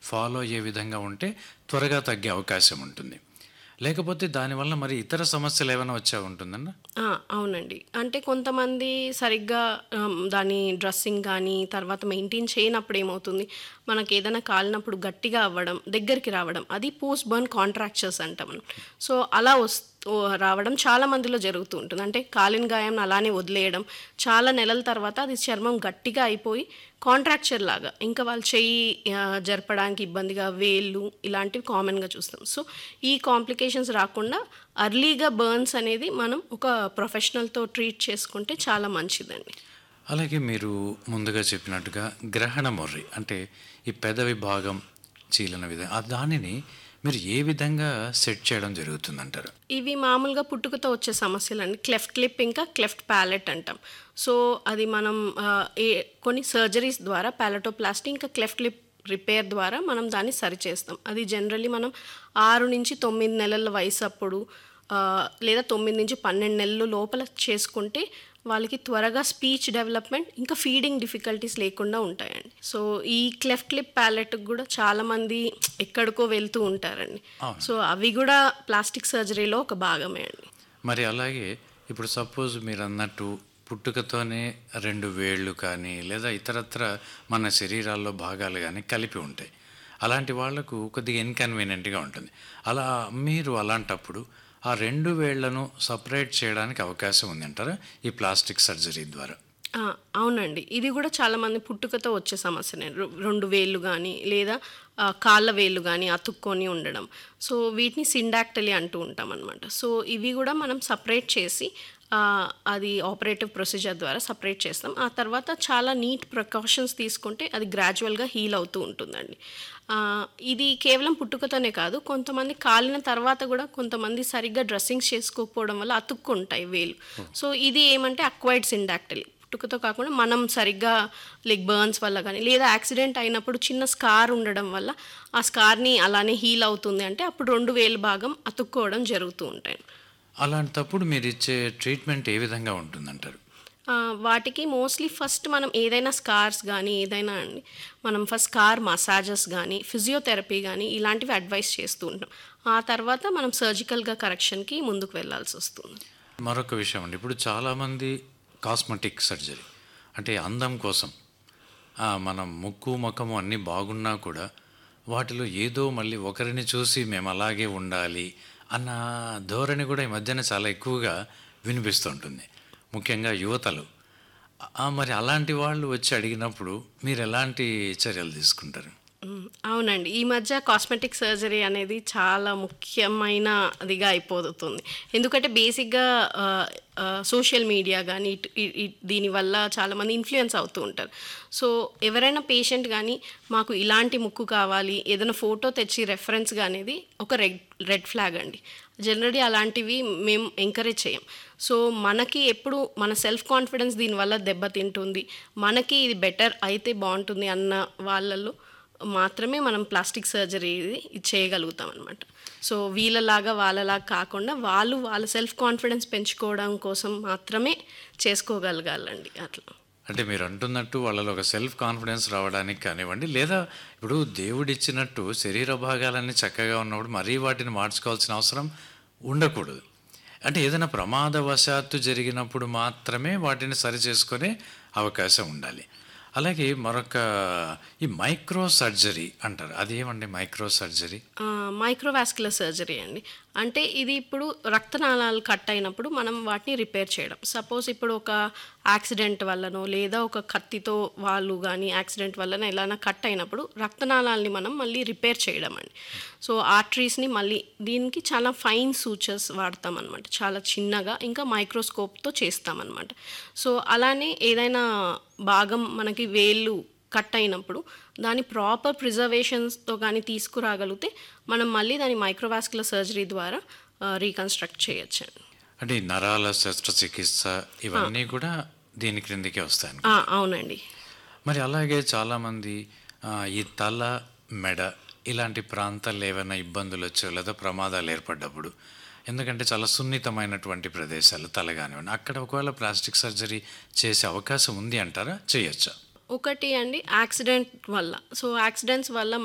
Follow అయ్యే విధంగా ఉంటే త్వరగా తగ్గే అవకాశం ఉంటుంది లేకపోతే దానివల్ల మరి ఇతర సమస్యలు ఏమైనా వచ్చా ఉంటుందన్న ఆ, అవునండి అంటే కొంతమంది సరిగ్గా ఆమ్, దాని డ్రెస్సింగ్ కానీ తర్వాత మెయింటైన్ చేయనప్పుడు ఏమవుతుంది మనకి ఏదైనా కాలినప్పుడు గట్టిగా అవ్వడం దగ్గరికి రావడం అది పోస్ట్ బర్న్ కాంట్రాక్చర్స్ అంటాం మనం సో అలా వస్ ఓ రావడం చాలా మందిలో జరుగుతూ ఉంటుంది అంటే కాలిన గాయం అలానే వదిలేయడం చాలా నెలల తర్వాత అది చర్మం గట్టిగా అయిపోయి కాంట్రాక్చర్ లాగా ఇంకా వాళ్ళు చెయ్యి ఆ, జరపడానికి ఇబ్బందిగా వేళ్ళు ఇలాంటివి కామన్గా చూస్తాం సో ఈ కాంప్లికేషన్స్ రాకుండా అర్లీగా బర్న్స్ అనేది మనం ఒక ప్రొఫెషనల్తో ట్రీట్ చేసుకుంటే చాలా మంచిదండి అలాగే మీరు ముందుగా చెప్పినట్టుగా గ్రహణ మొర్రి అంటే ఈ పెదవి భాగం చీలిన విధంగా ఆ దానిని మీరు ఏ విధంగా సెట్ చేయడం జరుగుతుందంటారు ఇవి మామూలుగా పుట్టుకతో వచ్చే సమస్యలు అండి క్లెఫ్ట్ లిప్ ఇంకా క్లెఫ్ట్ ప్యాలెట్ అంటాం సో అది మనం ఆ, ఏ కొన్ని సర్జరీస్ ద్వారా ప్యాలెటోప్లాస్టీ ఇంకా క్లెఫ్ట్ లిప్ రిపేర్ ద్వారా మనం దాన్ని సరిచేస్తాం అది జనరల్లీ మనం ఆరు నుంచి తొమ్మిది నెలల వయసు అప్పుడు ఆ, లేదా తొమ్మిది నుంచి పన్నెండు నెలలు లోపల చేసుకుంటే వాళ్ళకి త్వరగా స్పీచ్ డెవలప్మెంట్ ఇంకా ఫీడింగ్ డిఫికల్టీస్ లేకుండా ఉంటాయండి సో ఈ క్లెఫ్ట్ లిప్ ప్యాలెట్కి కూడా చాలామంది ఎక్కడికో వెళ్తూ ఉంటారండి సో అవి కూడా ప్లాస్టిక్ సర్జరీలో ఒక భాగమే అండి మరి అలాగే ఇప్పుడు సపోజ్ మీరు అన్నట్టు పుట్టుకతోనే రెండు వేళ్ళు కానీ లేదా ఇతరత్ర మన శరీరాల్లో భాగాలు కానీ కలిపి ఉంటాయి అలాంటి వాళ్లకు కొద్దిగా ఇన్కన్వీనియంట్గా ఉంటుంది అలా మీరు అలాంటప్పుడు ఆ రెండు వేళ్లను సపరేట్ చేయడానికి అవకాశం ఉందంటారా ఈ ప్లాస్టిక్ సర్జరీ ద్వారా ఆ, అవునండి ఇది కూడా చాలామంది పుట్టుకతో వచ్చే సమస్యనే రె- రెండు వేళ్ళు కానీ లేదా ఆ, కాళ్ళ వేళ్ళు కానీ అతుక్కొని ఉండడం సో వీటిని సిండాక్టలీ అంటూ ఉంటాం అనమాట సో ఇవి కూడా మనం సపరేట్ చేసి ఆ, అది ఆపరేటివ్ ప్రొసీజర్ ద్వారా సపరేట్ చేస్తాం ఆ తర్వాత చాలా నీట్ ప్రికాషన్స్ తీసుకుంటే అది గ్రాడ్యువల్గా హీల్ అవుతూ ఉంటుందండి ఆ, ఇది కేవలం పుట్టుకతోనే కాదు కొంతమంది కాలిన తర్వాత కూడా కొంతమంది సరిగ్గా డ్రెస్సింగ్స్ చేసుకోకపోవడం వల్ల అతుక్కుంటాయి వేలు సో ఇది ఏమంటే అక్వైర్డ్ సిండాక్టలీ పుట్టుకతో కాకుండా మనం సరిగ్గా లైక్ బర్న్స్ వల్ల కానీ లేదా యాక్సిడెంట్ అయినప్పుడు చిన్న స్కార్ ఉండడం వల్ల ఆ స్కార్ని అలానే హీల్ అవుతుంది అంటే అప్పుడు రెండు వేలు భాగం అతుక్కోవడం జరుగుతూ ఉంటాయి అలాంటప్పుడు మీరు ఇచ్చే ట్రీట్మెంట్ ఏ విధంగా ఉంటుందంటారు ఆ, వాటికి మోస్ట్లీ ఫస్ట్ మనం ఏదైనా స్కార్స్ కానీ ఏదైనా అండి మనం ఫస్ట్ స్కార్ మసాజెస్ కానీ ఫిజియోథెరపీ కానీ ఇలాంటివి అడ్వైస్ చేస్తూ ఉంటాం ఆ తర్వాత మనం సర్జికల్గా కరెక్షన్కి ముందుకు వెళ్ళాల్సి వస్తుంది మరొక విషయం అండి ఇప్పుడు చాలామంది కాస్మెటిక్ సర్జరీ అంటే అందం కోసం ఆ, మనం ముక్కు ముఖము అన్నీ బాగున్నా కూడా వాటిలో ఏదో మళ్ళీ ఒకరిని చూసి మేము అలాగే ఉండాలి అన్న ధోరణి కూడా ఈ మధ్యన చాలా ఎక్కువగా వినిపిస్తుంటుంది ముఖ్యంగా యువతలు ఆ, మరి అలాంటి వాళ్ళు వచ్చి అడిగినప్పుడు మీరు ఎలాంటి చర్యలు తీసుకుంటారు మ్మ్. అవునండి ఈ మధ్య కాస్మెటిక్ సర్జరీ అనేది చాలా ముఖ్యమైనదిగా అయిపోతుంది ఎందుకంటే బేసిక్గా సోషల్ మీడియా కానీ ఇటు ఇ- ఇ- దీనివల్ల చాలామంది ఇన్ఫ్లుయెన్స్ అవుతూ ఉంటారు సో ఎవరైనా పేషెంట్ కానీ మాకు ఇలాంటి ముక్కు కావాలి ఏదైనా ఫోటో తెచ్చి రెఫరెన్స్గా అనేది ఒక రెడ్ రెడ్ ఫ్లాగ్ అండి జనరలీ అలాంటివి మేము ఎంకరేజ్ చేయం సో మనకి ఎప్పుడు మన సెల్ఫ్ కాన్ఫిడెన్స్ దీనివల్ల దెబ్బతింటుంది మనకి ఇది బెటర్ అయితే బాగుంటుంది అన్న వాళ్ళలో మాత్రమే మనం ప్లాస్టిక్ సర్జరీ ఇది చేయగలుగుతాం అనమాట సో వీళ్ళలాగా వాళ్ళలాగా కాకుండా వాళ్ళు వాళ్ళ సెల్ఫ్ కాన్ఫిడెన్స్ పెంచుకోవడం కోసం మాత్రమే చేసుకోగలగాలండి అట్లా అంటే మీరు అంటున్నట్టు వాళ్ళలో ఒక సెల్ఫ్ కాన్ఫిడెన్స్ రావడానికి కానివ్వండి లేదా ఇప్పుడు దేవుడిచ్చినట్టు శరీర భాగాలన్నీ చక్కగా ఉన్నప్పుడు మరీ వాటిని మార్చుకోవాల్సిన అవసరం ఉండకూడదు అంటే ఏదైనా ప్రమాదవశాత్తు జరిగినప్పుడు మాత్రమే వాటిని సరి చేసుకునే అవకాశం ఉండాలి అలాగే మరొక ఈ మైక్రో సర్జరీ అంటారు అదేమండి మైక్రో సర్జరీ మైక్రోవాస్కులర్ సర్జరీ అండి అంటే ఇది ఇప్పుడు రక్తనాళాలు కట్ అయినప్పుడు మనం వాటిని రిపేర్ చేయడం సపోజ్ ఇప్పుడు ఒక యాక్సిడెంట్ వల్లనో లేదా ఒక కత్తితో వాళ్ళు కానీ యాక్సిడెంట్ వల్లనో ఎలానా కట్ అయినప్పుడు రక్తనాళాలని మనం మళ్ళీ రిపేర్ చేయడం అండి సో ఆర్టరీస్ని మళ్ళీ దీనికి చాలా ఫైన్ సూచర్స్ వాడతాం అనమాట చాలా చిన్నగా ఇంకా మైక్రోస్కోప్తో చేస్తామన్నమాట సో అలానే ఏదైనా భాగం మనకి వేళ్ళు కట్ అయినప్పుడు దాని ప్రాపర్ ప్రిజర్వేషన్స్తో కానీ తీసుకురాగలిగితే మనం మళ్ళీ దాని మైక్రోవాస్కులర్ సర్జరీ ద్వారా రీకన్స్ట్రక్ట్ చేయొచ్చు అంటే ఈ నరాల శస్త్రచికిత్స ఇవన్నీ కూడా దీని క్రిందికే వస్తాయి ఆ, అవునండి మరి అలాగే చాలామంది ఆ, ఈ తల మెడ ఇలాంటి ప్రాంతాల్లో ఏమైనా ఇబ్బందులు వచ్చో లేదా ప్రమాదాలు ఏర్పడ్డప్పుడు ఎందుకంటే చాలా సున్నితమైనటువంటి ప్రదేశాలు తల కానివ్వండి అక్కడ ఒకవేళ ప్లాస్టిక్ సర్జరీ చేసే అవకాశం ఉంది అంటారా చేయొచ్చా ఒకటి అండి యాక్సిడెంట్ వల్ల సో యాక్సిడెంట్స్ వల్ల